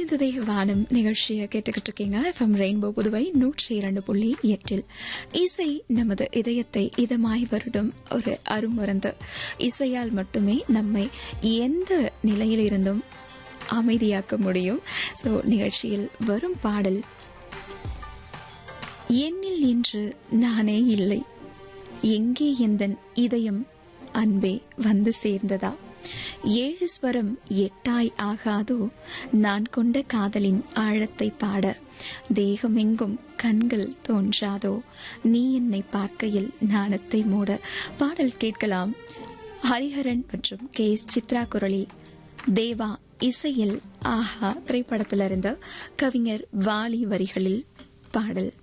சிந்ததை வானம் நிகழ்ச்சியை கேட்டுக்கிட்டு இருக்கீங்க எஃப்எம் ரெயின்போ புதுவை நூற்றி இரண்டு புள்ளி எட்டில் இசை நமது இதயத்தை இதமாய் வருடும் ஒரு அருமருந்து இசையால் மட்டுமே நம்மை எந்த நிலையிலிருந்தும் அமைதியாக்க முடியும் ஸோ நிகழ்ச்சியில் வரும் பாடல் என்னில் இன்று நானே இல்லை எங்கே எந்தன் இதயம் அன்பே வந்து சேர்ந்ததா ஏழு ஸ்வரம் எட்டாய் ஆகாதோ நான் கொண்ட காதலின் ஆழத்தை பாட தேகமெங்கும் கண்கள் தோன்றாதோ நீ என்னை பார்க்கையில் நாணத்தை மூட பாடல் கேட்கலாம் ஹரிஹரன் மற்றும் கே எஸ் சித்ரா குரலில் தேவா இசையில் ஆஹா திரைப்படத்திலிருந்து கவிஞர் வாலி வரிகளில் பாடல்